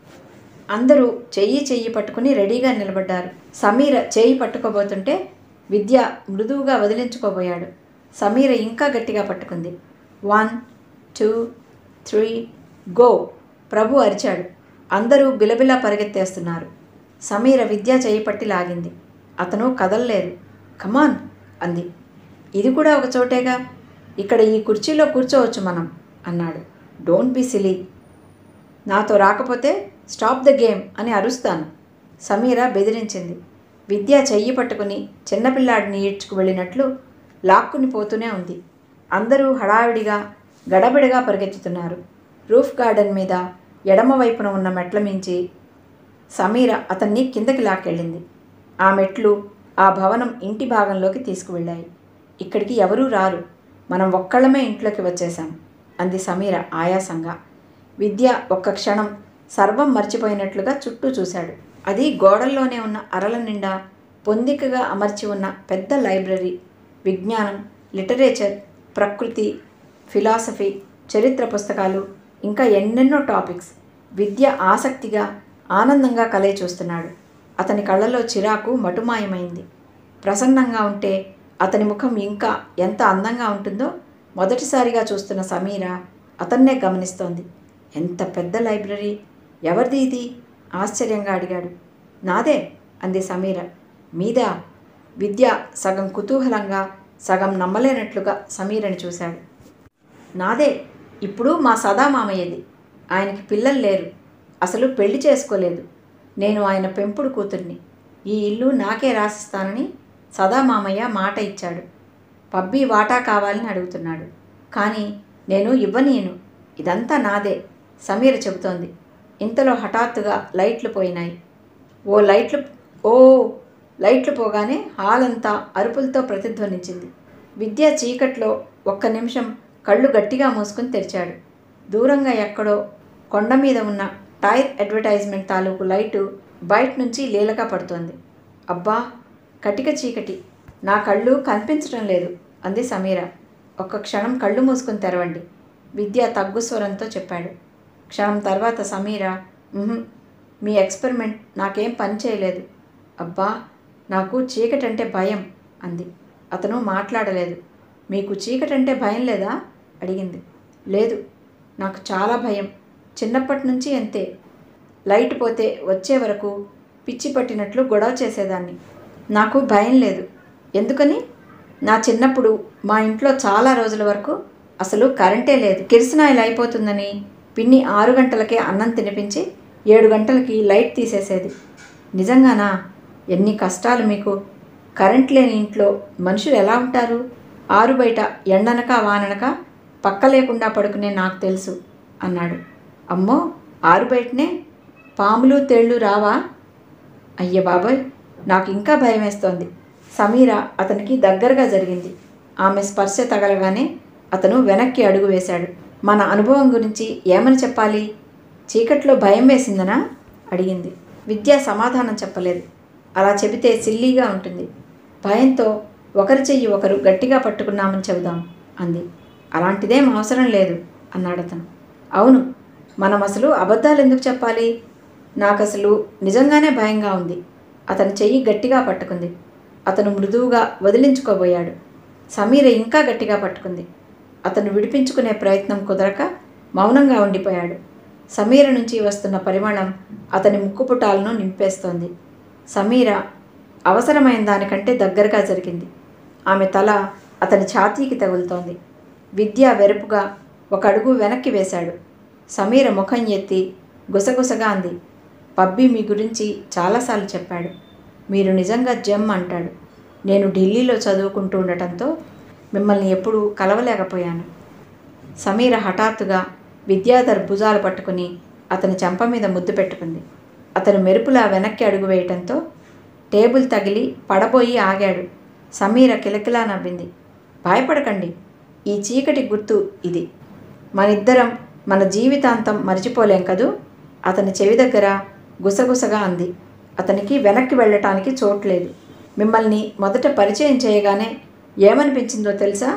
అందరూ చెయ్యి చెయ్యి పట్టుకుని రెడీగా నిలబడ్డారు సమీర చేయి పట్టుకోబోతుంటే విద్య మృదువుగా వదిలించుకోబోయాడు సమీర ఇంకా గట్టిగా పట్టుకుంది one two three go Prabhu అరిచాడు అందరూ బిలబిలా పరిగెత్తేస్తున్నారు సమీర విద్య చేయి పట్టి లాగింది అతను కదలలేదు కమాన్ అంది ఇది కూడా ఒక చోటేగా ఇక్కడ ఈ కుర్చీలో కూర్చోవచ్చు మనం అన్నాడు డోంట్ బి సిలీ నాతో రాకపోతే స్టాప్ ద గేమ్ అని అరుస్తాను సమీర బెదిరించింది విద్య చెయ్యి పట్టుకుని చిన్నపిల్లాడిని ఈడ్చుకు వెళ్ళినట్లు లాక్కుని పోతూనే ఉంది అందరూ హడావిడిగా గడబిడగా పరిగెత్తుతున్నారు రూఫ్ గార్డెన్ మీద ఎడమ వైపున ఉన్న మెట్ల మించి సమీర అతన్ని కిందకి లాక్కెళ్ళింది ఆ మెట్లు ఆ భవనం ఇంటి భాగంలోకి తీసుకువెళ్ళాయి ఇక్కడికి ఎవరూ రారు మనం ఒక్కళ్ళమే ఇంట్లోకి వచ్చేసాం అంది సమీర ఆయాసంగా విద్య ఒక్క క్షణం సర్వం మర్చిపోయినట్లుగా చుట్టూ చూశాడు అది గోడల్లోనే ఉన్న అరల నిండా పొందికగా అమర్చి ఉన్న పెద్ద లైబ్రరీ విజ్ఞానం లిటరేచర్ ప్రకృతి ఫిలాసఫీ చరిత్ర పుస్తకాలు ఇంకా ఎన్నెన్నో టాపిక్స్ విద్య ఆసక్తిగా ఆనందంగా కలయి చూస్తున్నాడు అతని కళ్ళలో చిరాకు మటుమాయమైంది ప్రసన్నంగా ఉంటే అతని ముఖం ఇంకా ఎంత అందంగా ఉంటుందో మొదటిసారిగా చూస్తున్న సమీర అతన్నే గమనిస్తోంది ఎంత పెద్ద లైబ్రరీ ఎవరిది ఇది ఆశ్చర్యంగా అడిగాడు నాదే అంది సమీర మీదా విద్య సగం కుతూహలంగా సగం నమ్మలేనట్లుగా సమీరని చూశాడు నాదే ఇప్పుడు మా సదా మామయ్యది ఆయనకి పిల్లలు లేరు అసలు పెళ్లి చేసుకోలేదు నేను ఆయన పెంపుడు కూతుర్ని ఈ ఇల్లు నాకే రాసిస్తానని సదా మామయ్య మాట ఇచ్చాడు పబ్బీ వాటా కావాలని అడుగుతున్నాడు కానీ నేను ఇవ్వనీయను ఇదంతా నాదే సమీర చెబుతోంది ఇంతలో హఠాత్తుగా లైట్లు పోయినాయి ఓ లైట్లు ఓ లైట్లు పోగానే హాల్ అంతా అరుపులతో ప్రతిధ్వనించింది విద్య చీకట్లో ఒక్క నిమిషం కళ్ళు గట్టిగా మూసుకుని తెరిచాడు దూరంగా ఎక్కడో కొండ మీద ఉన్న టైర్ అడ్వర్టైజ్మెంట్ తాలూకు లైటు బయట నుంచి లీలగా పడుతోంది అబ్బా కటిక చీకటి నా కళ్ళు కనిపించడం లేదు అంది సమీర ఒక్క క్షణం కళ్ళు మూసుకుని తెరవండి విద్య తగ్గు స్వరంతో చెప్పాడు క్షణం తర్వాత సమీర "ఉహుం, మీ ఎక్స్పెరిమెంట్ నాకేం పని చేయలేదు అబ్బా నాకు చీకటంటే భయం అంది అతను మాట్లాడలేదు మీకు చీకటంటే భయం లేదా అడిగింది లేదు నాకు చాలా భయం చిన్నప్పటి నుంచి అంతే లైట్ పోతే వచ్చే వరకు పిచ్చి పట్టినట్లు గొడవ చేసేదాన్ని నాకు భయం లేదు ఎందుకని నా చిన్నప్పుడు మా ఇంట్లో చాలా రోజుల వరకు అసలు కరెంటే లేదు కిరసనాయిల్ అయిపోతుందని పిన్ని ఆరు గంటలకే అన్నం తినిపించి ఏడు గంటలకి లైట్ తీసేసేది నిజంగానా ఎన్ని కష్టాలు మీకు కరెంట్ లేని ఇంట్లో మనుషులు ఎలా ఉంటారు ఆరు బయట ఎండనక వాననక పక్క లేకుండా పడుకునే నాకు తెలుసు అన్నాడు అమ్మో ఆరు బయటనే పాములు తేళ్ళు రావా అయ్య బాబోయ్ నాకు ఇంకా భయం వేస్తోంది సమీర అతనికి దగ్గరగా జరిగింది ఆమె స్పర్శ తగలగానే అతను వెనక్కి అడుగు వేశాడు మన అనుభవం గురించి ఏమని చెప్పాలి చీకట్లో భయం వేసిందనా అడిగింది విద్య సమాధానం చెప్పలేదు అలా చెబితే సిల్లీగా ఉంటుంది భయంతో ఒకరి చెయ్యి ఒకరు గట్టిగా పట్టుకున్నామని చెబుదాం అంది అలాంటిదేం అవసరం లేదు అన్నాడు అతను అవును మనం అసలు అబద్ధాలు ఎందుకు చెప్పాలి నాకు అసలు నిజంగానే భయంగా ఉంది అతని చెయ్యి గట్టిగా పట్టుకుంది అతను మృదువుగా వదిలించుకోబోయాడు సమీర ఇంకా గట్టిగా పట్టుకుంది అతను విడిపించుకునే ప్రయత్నం కుదరక మౌనంగా ఉండిపోయాడు సమీర నుంచి వస్తున్న పరిమళం అతని ముక్కుపుటాలను నింపేస్తోంది సమీర అవసరమైన దానికంటే దగ్గరగా జరిగింది ఆమె తల అతని ఛాతీకి తగులుతోంది విద్య వెరుపుగా ఒక అడుగు వెనక్కి వేశాడు సమీర ముఖం ఎత్తి గుసగుసగా అంది పబ్బి మీ గురించి చాలాసార్లు చెప్పాడు మీరు నిజంగా జమ్ అంటాడు నేను ఢిల్లీలో చదువుకుంటూ ఉండటంతో మిమ్మల్ని ఎప్పుడూ కలవలేకపోయాను సమీర హఠాత్తుగా విద్యాధర్ భుజాలు పట్టుకుని అతని చెంప మీద ముద్దు పెట్టుకుంది అతను మెరుపులా వెనక్కి అడుగు వేయటంతో టేబుల్ తగిలి పడబోయి ఆగాడు సమీర కిలకిలా నవ్వింది భయపడకండి ఈ చీకటి గుర్తు ఇది మనిద్దరం మన జీవితాంతం మర్చిపోలేం కదూ అతని చెవి దగ్గర గుసగుసగా అంది అతనికి వెనక్కి వెళ్ళటానికి చోట్లేదు మిమ్మల్ని మొదట పరిచయం చేయగానే ఏమనిపించిందో తెలుసా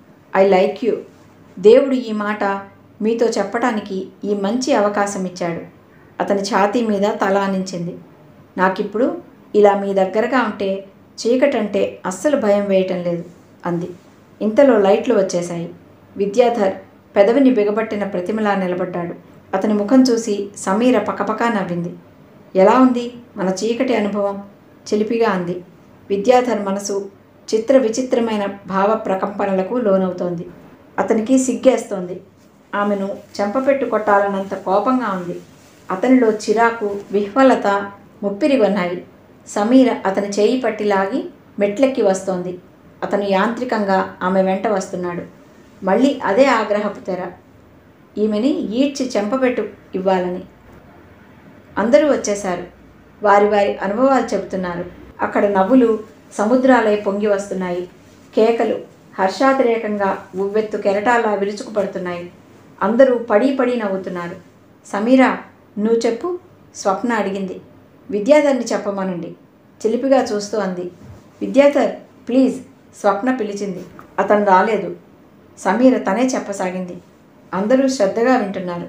ఐ లైక్ యూ దేవుడు ఈ మాట మీతో చెప్పటానికి ఈ మంచి అవకాశం ఇచ్చాడు అతని ఛాతీ మీద తల ఆనించింది నాకిప్పుడు ఇలా మీ దగ్గరగా ఉంటే చీకటంటే అస్సలు భయం వేయటం లేదు అంది ఇంతలో లైట్లు వచ్చేశాయి విద్యాధర్ పెదవిని బిగబట్టిన ప్రతిమలా నిలబడ్డాడు అతని ముఖం చూసి సమీర పకపకా నవ్వింది ఎలా ఉంది మన చీకటి అనుభవం చిలిపిగా అంది విద్యాధర్ మనసు చిత్ర విచిత్రమైన భావ ప్రకంపనలకు లోనవుతోంది అతనికి సిగ్గేస్తోంది ఆమెను చెంపపెట్టు కొట్టాలన్నంత కోపంగా ఉంది అతనిలో చిరాకు విహ్వలత ముప్పిరిగొన్నాయి సమీర అతని చేయి పట్టి లాగి మెట్లెక్కి వస్తోంది అతను యాంత్రికంగా ఆమె వెంట వస్తున్నాడు మళ్ళీ అదే ఆగ్రహపు తెర ఈమెని ఈడ్చి చెంపబెట్టు ఇవ్వాలని అందరూ వచ్చేశారు వారి వారి అనుభవాలు చెబుతున్నారు అక్కడ నవ్వులు సముద్రాలై పొంగి వస్తున్నాయి కేకలు హర్షాతిరేకంగా ఉవ్వెత్తు కెరటాలా విరుచుకుపడుతున్నాయి అందరూ పడి పడి నవ్వుతున్నారు సమీరా నువ్వు చెప్పు స్వప్న అడిగింది విద్యాధర్ని చెప్పమనండి చిలిపిగా చూస్తూ అంది విద్యాధర్ ప్లీజ్ స్వప్న పిలిచింది అతను రాలేదు సమీర తనే చెప్పసాగింది అందరూ శ్రద్ధగా వింటున్నారు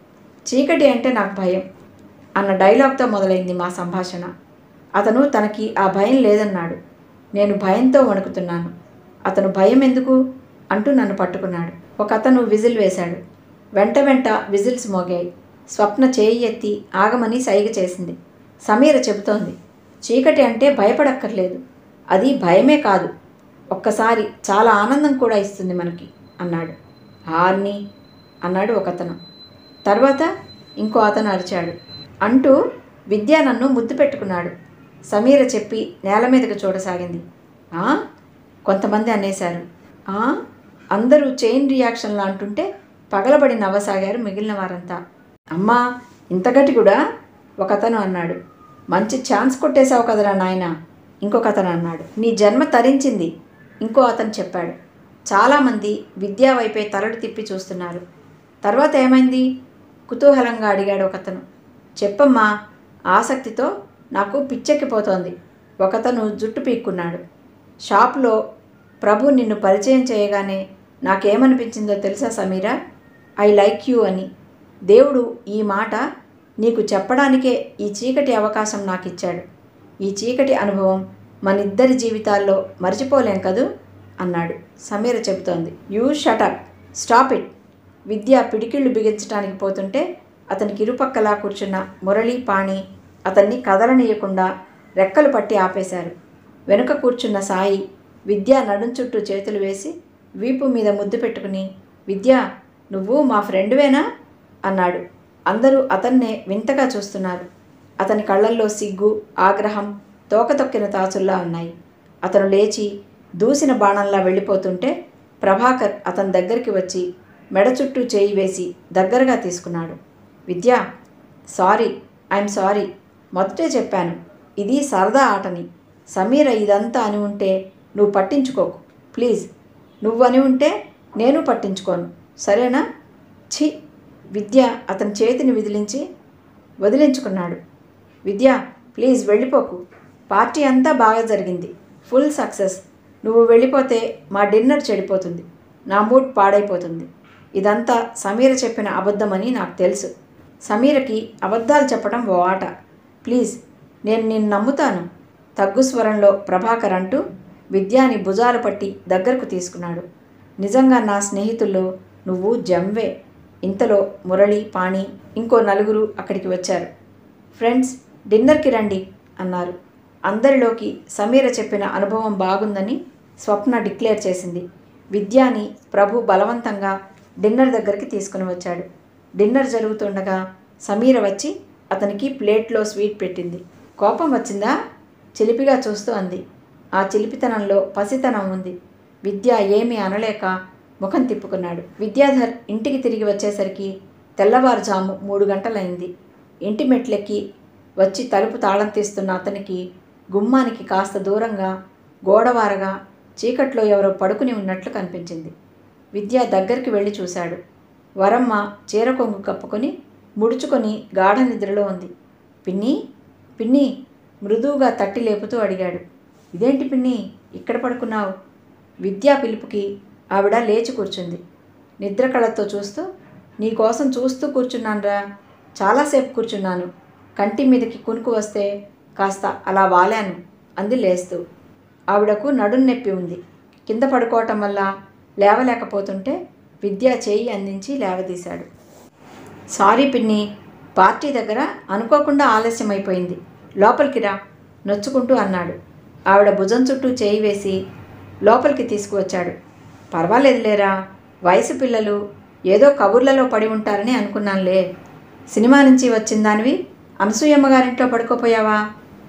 చీకటి అంటే నాకు భయం అన్న డైలాగ్తో మొదలైంది మా సంభాషణ అతను తనకి ఆ భయం లేదన్నాడు నేను భయంతో వణుకుతున్నాను అతను భయం ఎందుకు అంటూ నన్ను పట్టుకున్నాడు ఒక అతను విజిల్ వేశాడు వెంట వెంట విజిల్స్ మోగాయి స్వప్న చేయి ఎత్తి ఆగమని సైగ చేసింది సమీర చెబుతోంది చీకటి అంటే భయపడక్కర్లేదు అది భయమే కాదు ఒక్కసారి చాలా ఆనందం కూడా ఇస్తుంది మనకి అన్నాడు ఆర్ని అన్నాడు ఒకతను తర్వాత ఇంకో అతను అరిచాడు అంటూ విద్య నన్ను ముద్దు పెట్టుకున్నాడు సమీర చెప్పి నేల మీదకు చూడసాగింది "ఆ?" కొంతమంది అనేశారు "ఆ?" అందరూ చైన్ రియాక్షన్లా అంటుంటే పగలబడి నవ్వసాగారు మిగిలిన వారంతా అమ్మా ఇంత గట్టి కూడా ఒకతను అన్నాడు మంచి ఛాన్స్ కొట్టేశావు కదరా నాయన ఇంకొక అతను అన్నాడు నీ జన్మ తరించింది ఇంకో అతను చెప్పాడు చాలామంది విద్యా వైపే తలలు తిప్పి చూస్తున్నారు తర్వాత ఏమైంది కుతూహలంగా అడిగాడు ఒకతను చెప్పమ్మా ఆసక్తితో నాకు పిచ్చెక్కిపోతోంది ఒకతను జుట్టు పీక్కున్నాడు షాప్లో ప్రభు నిన్ను పరిచయం చేయగానే నాకేమనిపించిందో తెలుసా సమీరా ఐ లైక్ యూ అని దేవుడు ఈ మాట నీకు చెప్పడానికే ఈ చీకటి అవకాశం నాకు ఇచ్చాడు ఈ చీకటి అనుభవం మనిద్దరి జీవితాల్లో మర్చిపోలేం కదూ అన్నాడు సమీర చెబుతోంది you shut up stop it Vidya పిడికిళ్ళు బిగించడానికి పోతుంటే అతనికి ఇరుపక్కలా కూర్చున్న మురళీ పాణి అతన్ని కదలనీయకుండా రెక్కలు పట్టి ఆపేశారు వెనుక కూర్చున్న సాయి విద్య నడుం చుట్టూ చేతులు వేసి వీపు మీద ముద్దు పెట్టుకుని విద్య నువ్వు మా ఫ్రెండ్వేనా అన్నాడు అందరూ అతన్నే వింతగా చూస్తున్నారు అతని కళ్ళల్లో సిగ్గు ఆగ్రహం తోక తొక్కిన తాచుల్లా ఉన్నాయి అతను లేచి దూసిన బాణంలా వెళ్ళిపోతుంటే ప్రభాకర్ అతని దగ్గరికి వచ్చి మెడ చుట్టూ చేయి వేసి దగ్గరగా తీసుకున్నాడు విద్య సారీ ఐఎమ్ సారీ మొదటే చెప్పాను ఇది సరదా ఆటని సమీర ఇదంతా అని ఉంటే నువ్వు పట్టించుకోకు ప్లీజ్ నువ్వు అని ఉంటే నేను పట్టించుకోను సరేనా ఛీ విద్య అతని చేతిని విదిలించి వదిలించుకున్నాడు విద్య ప్లీజ్ వెళ్ళిపోకు పార్టీ అంతా బాగా జరిగింది ఫుల్ సక్సెస్ నువ్వు వెళ్ళిపోతే మా డిన్నర్ చెడిపోతుంది నా మూడ్ పాడైపోతుంది ఇదంతా సమీర చెప్పిన అబద్ధమని నాకు తెలుసు సమీరకి అబద్ధాలు చెప్పడం ఓ ఆట ప్లీజ్ నేను నిన్ను నమ్ముతాను తగ్గు స్వరంలో ప్రభాకర్ అంటూ విద్యాని భుజాలు పట్టి దగ్గరకు తీసుకున్నాడు నిజంగా నా స్నేహితుల్లో నువ్వు జంవే ఇంతలో మురళి పాణి ఇంకో నలుగురు అక్కడికి వచ్చారు ఫ్రెండ్స్ డిన్నర్కి రండి అన్నారు అందరిలోకి సమీర చెప్పిన అనుభవం బాగుందని స్వప్న డిక్లేర్ చేసింది విద్యాని ప్రభు బలవంతంగా డిన్నర్ దగ్గరికి తీసుకుని వచ్చాడు డిన్నర్ జరుగుతుండగా సమీర వచ్చి అతనికి ప్లేట్లో స్వీట్ పెట్టింది కోపం వచ్చిందా చిలిపిగా చూస్తూ అంది ఆ చిలిపితనంలో పసితనం ఉంది విద్య ఏమీ అనలేక ముఖం తిప్పుకున్నాడు విద్యాధర్ ఇంటికి తిరిగి వచ్చేసరికి తెల్లవారుజాము మూడు గంటలైంది ఇంటి మెట్లెక్కి వచ్చి తలుపు తాళం తీస్తున్న అతనికి గుమ్మానికి కాస్త దూరంగా గోడవారగా చీకట్లో ఎవరో పడుకుని ఉన్నట్లు కనిపించింది విద్య దగ్గరికి వెళ్ళి చూశాడు వరమ్మ చీర కొంగు కప్పుకొని ముడుచుకొని గాఢ నిద్రలో ఉంది పిన్ని పిన్ని మృదువుగా తట్టి లేపుతూ అడిగాడు ఇదేంటి పిన్ని ఇక్కడ పడుకున్నావు విద్యా పిలుపుకి ఆవిడ లేచి కూర్చుంది నిద్ర కళతో చూస్తూ నీకోసం చూస్తూ కూర్చున్నానురా చాలాసేపు కూర్చున్నాను కంటి మీదకి కునుకు వస్తే కాస్త అలా వాలాను అంది లేస్తూ ఆవిడకు నడుం నొప్పి ఉంది కింద పడుకోవటం వల్ల లేవలేకపోతుంటే విద్య చేయి అందించి లేవదీశాడు సారీ పిన్ని పార్టీ దగ్గర అనుకోకుండా ఆలస్యం అయిపోయింది లోపలికి రా నొచ్చుకుంటూ అన్నాడు ఆవిడ భుజం చుట్టూ చేయి వేసి లోపలికి తీసుకువచ్చాడు పర్వాలేదులేరా వయసు పిల్లలు ఏదో కబుర్లలో పడి ఉంటారని అనుకున్నానులే సినిమా నుంచి వచ్చిన దానివి అనసూయమ్మ గారింట్లో పడుకోపోయావా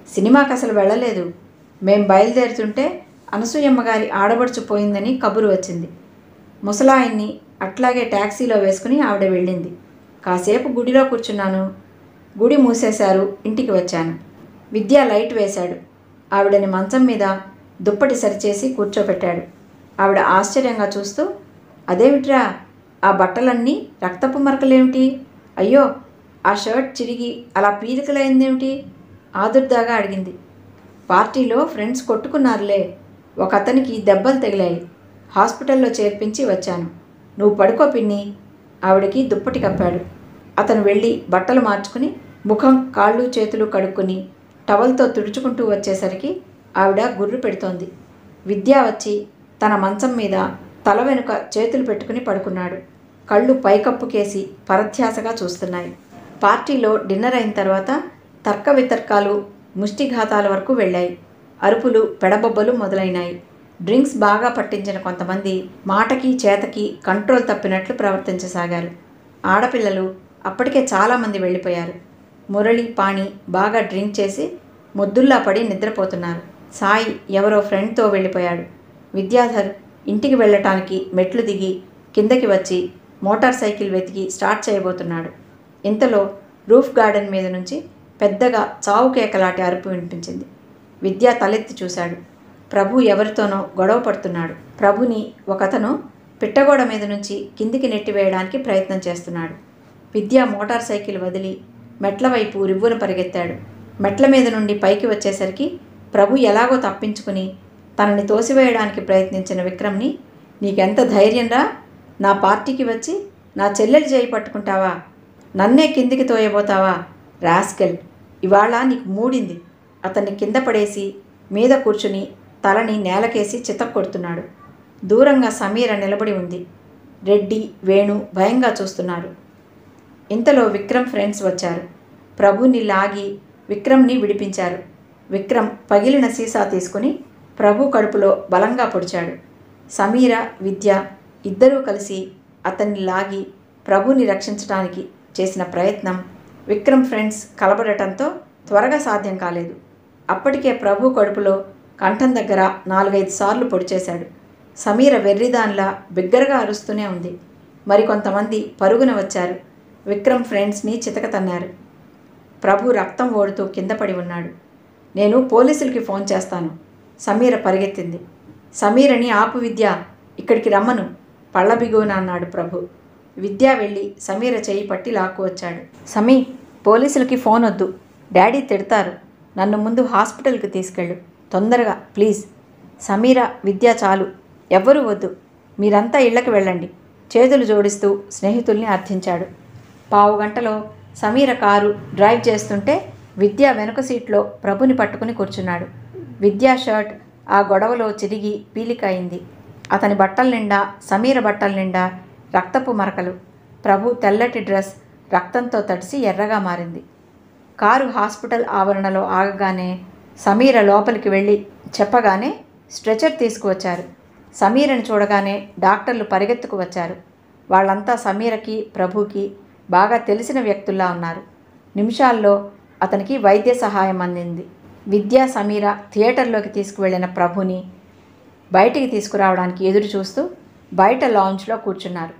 సినిమాకి అసలు వెళ్ళలేదు మేం బయలుదేరుతుంటే అనసూయమ్మ గారి ఆడబడుచు పోయిందని కబురు వచ్చింది ముసలాయన్ని అట్లాగే ట్యాక్సీలో వేసుకుని ఆవిడ వెళ్ళింది కాసేపు గుడిలో కూర్చున్నాను గుడి మూసేశారు ఇంటికి వచ్చాను విద్య లైట్ వేశాడు ఆవిడని మంచం మీద దుప్పటి సరిచేసి కూర్చోబెట్టాడు ఆవిడ ఆశ్చర్యంగా చూస్తూ అదేమిట్రా ఆ బట్టలన్నీ రక్తపు మరకలేమిటి అయ్యో ఆ షర్ట్ చిరిగి అలా పీలికలైందేమిటి ఆదుర్దాగా అడిగింది పార్టీలో ఫ్రెండ్స్ కొట్టుకున్నారులే ఒక అతనికి దెబ్బలు తగిలాయి హాస్పిటల్లో చేర్పించి వచ్చాను నువ్వు పడుకో పిన్ని ఆవిడకి దుప్పటి కప్పాడు అతను వెళ్ళి బట్టలు మార్చుకుని ముఖం కాళ్ళు చేతులు కడుక్కొని టవల్తో తుడుచుకుంటూ వచ్చేసరికి ఆవిడ గుర్రు పెడుతోంది విద్య వచ్చి తన మంచం మీద తల వెనుక చేతులు పెట్టుకుని పడుకున్నాడు కళ్ళు పైకప్పుకేసి పరధ్యాసగా చూస్తున్నాయి పార్టీలో డిన్నర్ అయిన తర్వాత తర్క వితర్కాలు ముష్టిఘాతాల వరకు వెళ్ళాయి అరుపులు పెడబొబ్బలు మొదలైనాయి డ్రింక్స్ బాగా పట్టించిన కొంతమంది మాటకి చేతకి కంట్రోల్ తప్పినట్లు ప్రవర్తించసాగారు ఆడపిల్లలు అప్పటికే చాలామంది వెళ్ళిపోయారు మురళి పాణి బాగా డ్రింక్ చేసి మొద్దుల్లా పడి నిద్రపోతున్నారు సాయి ఎవరో ఫ్రెండ్తో వెళ్ళిపోయాడు విద్యాధర్ ఇంటికి వెళ్ళటానికి మెట్లు దిగి కిందకి వచ్చి మోటార్ సైకిల్ వెతికి స్టార్ట్ చేయబోతున్నాడు ఇంతలో రూఫ్ గార్డెన్ మీద నుంచి పెద్దగా చావు కేకలాంటి అరుపు వినిపించింది విద్య తలెత్తి చూశాడు ప్రభు ఎవరితోనో గొడవ పడుతున్నాడు ప్రభుని ఒకతను పిట్టగోడ మీద నుంచి కిందికి నెట్టివేయడానికి ప్రయత్నం చేస్తున్నాడు విద్య మోటార్ సైకిల్ వదిలి మెట్ల వైపు రివ్వున పరిగెత్తాడు మెట్ల మీద నుండి పైకి వచ్చేసరికి ప్రభు ఎలాగో తప్పించుకుని తనని తోసివేయడానికి ప్రయత్నించిన విక్రమ్ని నీకెంత ధైర్యంరా నా పార్టీకి వచ్చి నా చెల్లెలు చేయి పట్టుకుంటావా నన్నే కిందికి తోయబోతావా రాస్కెల్ ఇవాళ నీకు మూడింది అతన్ని కింద పడేసి మీద కూర్చుని తలని నేలకేసి చితక్కొడుతున్నాడు దూరంగా సమీర నిలబడి ఉంది రెడ్డి వేణు భయంగా చూస్తున్నారు ఇంతలో విక్రమ్ ఫ్రెండ్స్ వచ్చారు ప్రభుని లాగి విక్రమ్ని విడిపించారు విక్రమ్ పగిలిన సీసా తీసుకుని ప్రభు కడుపులో బలంగా పొడిచాడు సమీర విద్య ఇద్దరూ కలిసి అతన్ని లాగి ప్రభుని రక్షించడానికి చేసిన ప్రయత్నం విక్రమ్ ఫ్రెండ్స్ కలబడటంతో త్వరగా సాధ్యం కాలేదు అప్పటికే ప్రభు కడుపులో కంఠం దగ్గర నాలుగైదు సార్లు పొడిచేశాడు సమీర వెర్రిదాన్లా బిగ్గరగా అరుస్తూనే ఉంది మరికొంతమంది పరుగున వచ్చారు విక్రమ్ ఫ్రెండ్స్ని చితకతన్నారు ప్రభు రక్తం ఓడుతూ కింద పడి ఉన్నాడు నేను పోలీసులకి ఫోన్ చేస్తాను సమీర పరిగెత్తింది సమీరని ఆపు విద్య ఇక్కడికి రమ్మను పళ్ళ బిగువన అన్నాడు ప్రభు విద్య వెళ్ళి సమీర చేయి పట్టి లాక్కు వచ్చాడు సమీ పోలీసులకి ఫోన్ వద్దు డాడీ తిడతారు నన్ను ముందు హాస్పిటల్కి తీసుకెళ్ళు తొందరగా ప్లీజ్ సమీర విద్య చాలు ఎవ్వరూ వద్దు మీరంతా ఇళ్ళకి వెళ్ళండి చేతులు జోడిస్తూ స్నేహితుల్ని అర్థించాడు పావు గంటలో సమీర కారు డ్రైవ్ చేస్తుంటే విద్య వెనుక సీట్లో ప్రభుని పట్టుకుని కూర్చున్నాడు విద్యా షర్ట్ ఆ గొడవలో చిరిగి పీలికయింది అతని బట్టల నిండా సమీర బట్టల నిండా రక్తపు మరకలు ప్రభు తెల్లటి డ్రెస్ రక్తంతో తడిసి ఎర్రగా మారింది కారు హాస్పిటల్ ఆవరణలో ఆగగానే సమీర లోపలికి వెళ్ళి చెప్పగానే స్ట్రెచర్ తీసుకువచ్చారు సమీరని చూడగానే డాక్టర్లు పరిగెత్తుకు వచ్చారు వాళ్ళంతా సమీరకి ప్రభుకి బాగా తెలిసిన వ్యక్తుల్లా ఉన్నారు నిమిషాల్లో అతనికి వైద్య సహాయం అందింది విద్యా సమీర థియేటర్లోకి తీసుకువెళ్ళిన ప్రభుని బయటికి తీసుకురావడానికి ఎదురు చూస్తూ బయట లాంజ్లో కూర్చున్నారు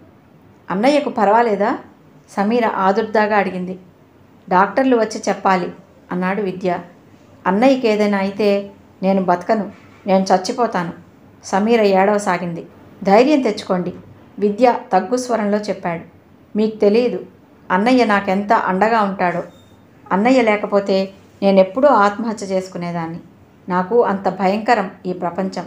అన్నయ్యకు పర్వాలేదా సమీర ఆదుర్దాగా అడిగింది డాక్టర్లు వచ్చి చెప్పాలి అన్నాడు విద్య అన్నయ్యకి ఏదైనా అయితే నేను బతకను నేను చచ్చిపోతాను సమీర ఏడవసాగింది ధైర్యం తెచ్చుకోండి విద్య తగ్గు స్వరంలో చెప్పాడు మీకు తెలియదు అన్నయ్య నాకెంత అండగా ఉంటాడో అన్నయ్య లేకపోతే నేనెప్పుడూ ఆత్మహత్య చేసుకునేదాన్ని నాకు అంత భయంకరం ఈ ప్రపంచం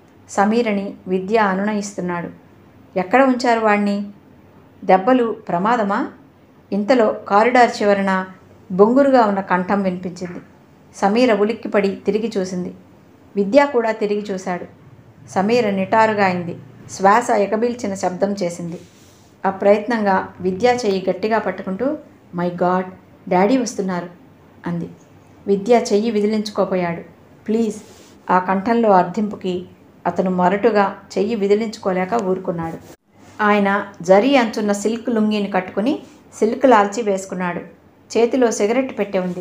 సమీరని విద్య అనునయిస్తున్నాడు ఎక్కడ ఉంచారు వాణ్ణి దెబ్బలు ప్రమాదమా ఇంతలో కారిడార్ చివరన బొంగురుగా ఉన్న కంఠం వినిపించింది సమీర ఉలిక్కిపడి తిరిగి చూసింది విద్య కూడా తిరిగి చూశాడు సమీర నిటారుగా అయింది శ్వాస ఎగబీల్చిన శబ్దం చేసింది అప్రయత్నంగా విద్య చెయ్యి గట్టిగా పట్టుకుంటూ మై గాడ్ డాడీ వస్తున్నారు అంది విద్య చెయ్యి విదిలించుకోపోయాడు ప్లీజ్ ఆ కంఠంలో అర్థింపుకి అతను మొరటుగా చెయ్యి విదిలించుకోలేక ఊరుకున్నాడు ఆయన జరీ అంచున్న సిల్క్ లుంగీని కట్టుకుని సిల్క్ లాల్చి వేసుకున్నాడు చేతిలో సిగరెట్ పెట్టె ఉంది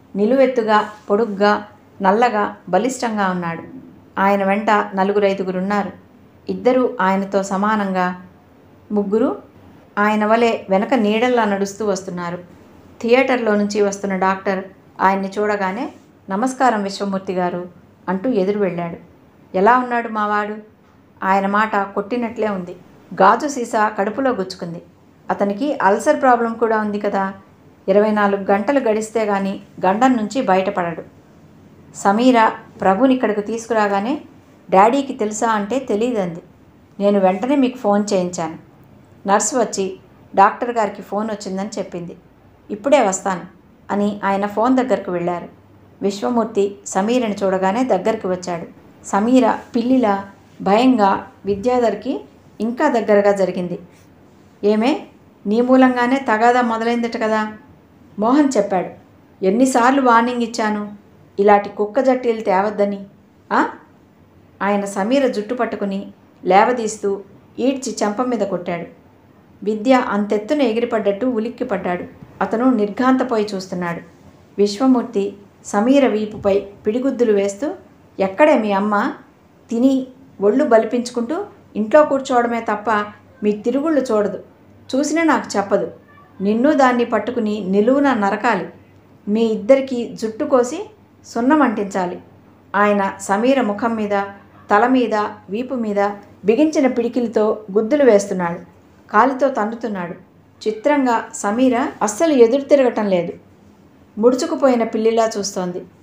నిలువెత్తుగా పొడుగ్గా నల్లగా బలిష్టంగా ఉన్నాడు ఆయన వెంట నలుగురు ఐదుగురున్నారు ఇద్దరు ఆయనతో సమానంగా ముగ్గురు ఆయన వలె వెనక నీడల్లా నడుస్తూ వస్తున్నారు థియేటర్లో నుంచి వస్తున్న డాక్టర్ ఆయన్ని చూడగానే నమస్కారం విశ్వమూర్తి గారు అంటూ ఎదురు వెళ్ళాడు ఎలా ఉన్నాడు మావాడు ఆయన మాట కొట్టినట్లే ఉంది గాజు సీసా కడుపులో గుచ్చుకుంది అతనికి అల్సర్ ప్రాబ్లం కూడా ఉంది కదా ఇరవై నాలుగు గంటలు గడిస్తే గాని గండం నుంచి బయటపడడు సమీర ప్రభుని ఇక్కడికి తీసుకురాగానే డాడీకి తెలుసా అంటే తెలియదంది నేను వెంటనే మీకు ఫోన్ చేయించాను నర్సు వచ్చి డాక్టర్ గారికి ఫోన్ వచ్చిందని చెప్పింది ఇప్పుడే వస్తాను అని ఆయన ఫోన్ దగ్గరకు వెళ్ళారు విశ్వమూర్తి సమీరని చూడగానే దగ్గరికి వచ్చాడు సమీర పిల్లిలా భయంగా విద్యాధర్కి ఇంకా దగ్గరగా జరిగింది ఏమే నీ మూలంగానే తగాదా మొదలైందట కదా మోహన్ చెప్పాడు ఎన్నిసార్లు వార్నింగ్ ఇచ్చాను ఇలాంటి కుక్క జట్టీలు తేవద్దని ఆ? ఆయన సమీర జుట్టు పట్టుకుని లేవదీస్తూ ఈడ్చి చెంప మీద కొట్టాడు విద్య అంతెత్తున ఎగిరిపడ్డట్టు ఉలిక్కిపడ్డాడు అతను నిర్ఘాంతపోయి చూస్తున్నాడు విశ్వమూర్తి సమీర వీపుపై పిడిగుద్దులు వేస్తూ ఎక్కడే మీ అమ్మ తిని ఒళ్ళు బలిపించుకుంటూ ఇంట్లో కూర్చోవడమే తప్ప మీ తిరుగుళ్ళు చూడదు చూసినా నాకు చెప్పదు నిన్ను దాన్ని పట్టుకుని నిలువున నరకాలి మీ ఇద్దరికి జుట్టు కోసి సున్నం అంటించాలి ఆయన సమీర ముఖం మీద తల మీద వీపు మీద బిగించిన పిడికిలతో గుద్దులు వేస్తున్నాడు కాలితో తండుతున్నాడు చిత్రంగా సమీర అస్సలు ఎదురు తిరగటం లేదు ముడుచుకుపోయిన పిల్లిలా చూస్తోంది